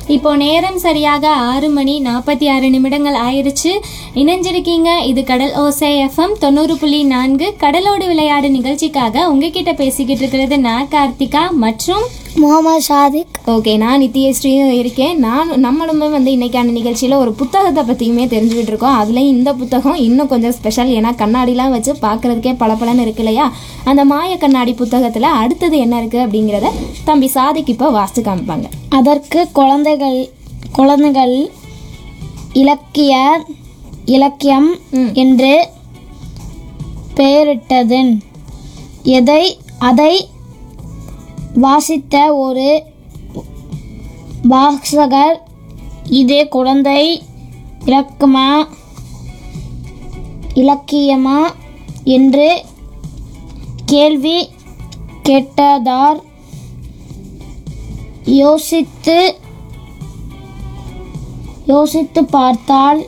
இப்போ நேரம் சரியாக ஆறு மணி நாற்பத்தி ஆறு நிமிடங்கள் ஆயிருச்சு இணைஞ்சிருக்கீங்க இது கடல் ஓசை எஃப்எம் தொண்ணூறு புள்ளி நான்கு கடலோடு விளையாடு நிகழ்ச்சிக்காக உங்ககிட்ட பேசிக்கிட்டு இருக்கிறது நான் கார்த்திகா மற்றும் முகமது சாதிக் ஓகே நான் நித்யஸ்ரீயும் இருக்கேன் நான் நம்மளுமே வந்து இன்னைக்கான நிகழ்ச்சியில் ஒரு புத்தகத்தை பற்றியுமே தெரிஞ்சுக்கிட்டு இருக்கோம் அதுலேயும் இந்த புத்தகம் இன்னும் கொஞ்சம் ஸ்பெஷல் ஏன்னா கண்ணாடிலாம் வச்சு பார்க்குறதுக்கே பளபளன்னு இருக்கு இல்லையா அந்த மாய கண்ணாடி புத்தகத்தில் அடுத்தது என்ன இருக்குது அப்படிங்கிறத தம்பி சாதிக்கு இப்போ வாசித்து காமிப்பாங்க அதற்கு குழந்தைகள் குழந்தைகள் இலக்கிய இலக்கியம் ம். என்று பெயரிட்டது எதை அதை வாசித்த ஒரு வாசகர் இது குழந்தை இலக்கமா இலக்கியமா என்று கேள்வி கேட்டதார் யோசித்து யோசித்து பார்த்தால்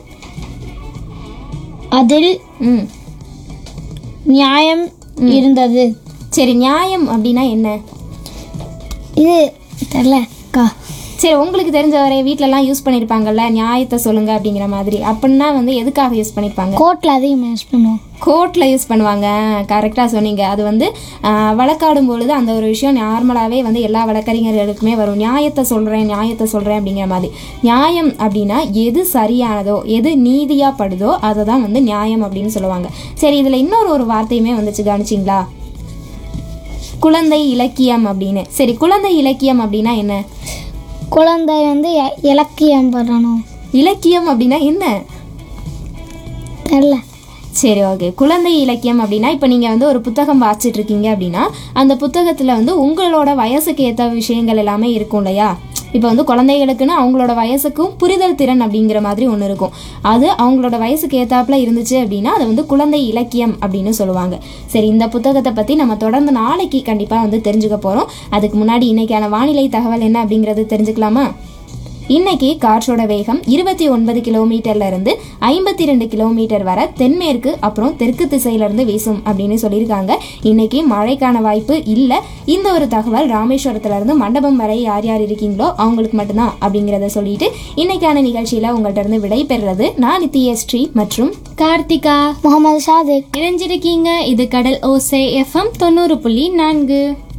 அதில் ம் நியாயம் இருந்தது சரி நியாயம் அப்படின்னா என்ன இது தெரியலக்கா சரி உங்களுக்கு தெரிஞ்ச வரை வீட்டிலலாம் யூஸ் பண்ணியிருப்பாங்கல்ல நியாயத்தை சொல்லுங்க அப்படிங்கிற மாதிரி அப்படின்னா வந்து எதுக்காக யூஸ் பண்ணியிருப்பாங்க கோர்ட்டில் அதிகமாக யூஸ் பண்ணுவோம் கோர்ட்டில் யூஸ் பண்ணுவாங்க கரெக்டாக சொன்னீங்க அது வந்து ஆஹ், வழக்காடும் பொழுது அந்த ஒரு விஷயம் நார்மலாகவே வந்து எல்லா வழக்கறிஞர்களுக்குமே வரும் நியாயத்தை சொல்கிறேன் நியாயத்தை சொல்கிறேன் அப்படிங்கிற மாதிரி நியாயம் அப்படின்னா எது சரியானதோ எது நீதியாக படுதோ அதை தான் வந்து நியாயம் அப்படின்னு சொல்லுவாங்க சரி இதில் இன்னொரு ஒரு வார்த்தையுமே வந்துச்சு கவனிச்சிங்களா குழந்தை இலக்கியம் அப்படின்னு சரி குழந்தை இலக்கியம் அப்படின்னா என்ன குழந்தை வந்து இ- இலக்கியம் பண்ணணும் இலக்கியம் அப்படின்னா என்ன தெரில சரி ஓகே குழந்தை இலக்கியம் அப்படின்னா இப்போ நீங்கள் வந்து ஒரு புத்தகம் வாசிச்சுட்டு இருக்கீங்க அப்படின்னா அந்த புத்தகத்தில் வந்து உங்களோட வயசுக்கு ஏற்ற விஷயங்கள் எல்லாமே இருக்கும் இல்லையா இப்போ வந்து குழந்தைகளுக்குன்னு அவங்களோட வயசுக்கும் புரிதல் திறன் அப்படிங்கிற மாதிரி ஒன்று இருக்கும் அது அவங்களோட வயசுக்கு ஏத்தாப்புல இருந்துச்சு அப்படின்னா அதை வந்து குழந்தை இலக்கியம் அப்படின்னு சொல்லுவாங்க சரி இந்த புத்தகத்தை பற்றி நம்ம தொடர்ந்து நாளைக்கு கண்டிப்பாக வந்து தெரிஞ்சுக்க போகிறோம் அதுக்கு முன்னாடி இன்னைக்கான வானிலை தகவல் என்ன அப்படிங்கிறது தெரிஞ்சுக்கலாமா இன்னைக்கு காற்றோட வேகம் இருபத்தி ஒன்பது கிலோமீட்டர்ல இருந்து ஐம்பத்தி ரெண்டு கிலோமீட்டர் வரை தென்மேற்கு அப்புறம் தெற்கு திசையில இருந்து வீசும் அப்படின்னு சொல்லியிருக்காங்க இன்னைக்கு மழைக்கான வாய்ப்பு இல்லை இந்த ஒரு தகவல் ராமேஸ்வரத்துல இருந்து மண்டபம் வரை யார் யார் இருக்கீங்களோ அவங்களுக்கு மட்டும்தான் அப்படிங்கிறத சொல்லிட்டு இன்னைக்கான நிகழ்ச்சியில உங்கள்ட்ட இருந்து விடை பெறுறது நான் நித்யஸ்ரீ மற்றும் கார்த்திகா முகமது சாதிக் இணைஞ்சிருக்கீங்க இது கடல் ஓசை எஃப்எம் தொண்ணூறு புள்ளி நான்கு